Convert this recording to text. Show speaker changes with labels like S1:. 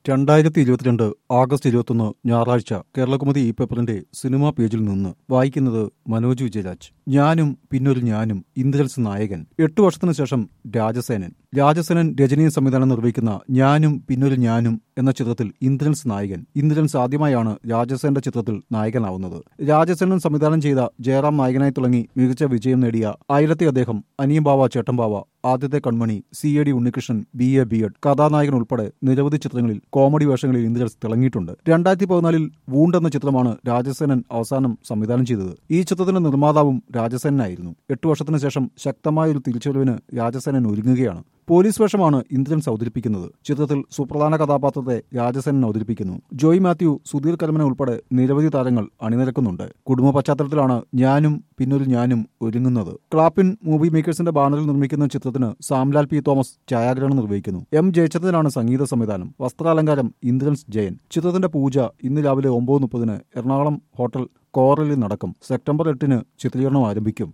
S1: രണ്ടായിരത്തി ഇരുപത്തിരണ്ട് ആഗസ്റ്റ് ഇരുപത്തൊന്ന് ഞായറാഴ്ച കേരളകുമതി ഈ പേപ്പറിന്റെ സിനിമാ പേജിൽ നിന്ന് വായിക്കുന്നത് മനോജ് വിജയരാജ് ഞാനും പിന്നൊരു ഞാനും ഇന്ദ്രൻസ് നായകൻ എട്ടു വർഷത്തിനു ശേഷം രാജസേനൻ രാജസേനൻ രജനീയ സംവിധാനം നിർവഹിക്കുന്ന ഞാനും പിന്നൊരു ഞാനും എന്ന ചിത്രത്തിൽ ഇന്ദ്രൻസ് നായകൻ ഇന്ദ്രൻസ് ആദ്യമായാണ് രാജസേനന്റെ ചിത്രത്തിൽ നായകനാവുന്നത് രാജസേനൻ സംവിധാനം ചെയ്ത ജയറാം നായകനായി തുടങ്ങി മികച്ച വിജയം നേടിയ ആയിരത്തി അദ്ദേഹം അനിയമ്പാവ ചേട്ടമ്പാവ ആദ്യത്തെ Kanmani C I D Unnikrishnan B A B Ed കഥാനായകൻ ഉൾപ്പെടെ നിരവധി ചിത്രങ്ങളിൽ കോമഡി വേഷങ്ങളിൽ ഇന്ദ്രൻസ് തിളങ്ങിയിട്ടുണ്ട് രണ്ടായിരത്തി പതിനാലിൽ വൂണ്ട് എന്ന ചിത്രമാണ് രാജസേനൻ അവസാനം സംവിധാനം ചെയ്തത് ഈ ചിത്രത്തിന്റെ നിർമ്മാതാവും രാജസേനായിരുന്നു എട്ടു വർഷത്തിനു ശേഷം ശക്തമായ ഒരു തിരിച്ചുവരവിന് രാജസേനൻ ഒരുങ്ങുകയാണ് പോലീസ് വേഷമാണ് ഇന്ദ്രൻസ് അവതരിപ്പിക്കുന്നത് ചിത്രത്തിൽ സുപ്രധാന കഥാപാത്രത്തെ രാജസേനൻ അവതരിപ്പിക്കുന്നു ജോയ് മാത്യു സുധീർ കരമന ഉൾപ്പെടെ നിരവധി താരങ്ങൾ അണിനിരക്കുന്നുണ്ട് കുടുംബ പശ്ചാത്തലത്തിലാണ് ഞാനും പിന്നൊരു ഞാനും ഒരുങ്ങുന്നത് ക്ലാപ്പിൻ മൂവി മേക്കേഴ്സിന്റെ ബാനറിൽ നിർമ്മിക്കുന്ന ചിത്രത്തിന് സാംലാൽ പി തോമസ് ഛായാഗ്രഹണം നിർവഹിക്കുന്നു എം ജയചന്ദ്രനാണ് സംഗീത സംവിധാനം വസ്ത്രാലങ്കാരം ഇന്ദ്രൻസ് ജയൻ ചിത്രത്തിന്റെ പൂജ ഇന്ന് രാവിലെ ഒമ്പത് മുപ്പതിന് എറണാകുളം ഹോട്ടൽ കോറലിൽ നടക്കും സെപ്റ്റംബർ എട്ടിന് ചിത്രീകരണം ആരംഭിക്കും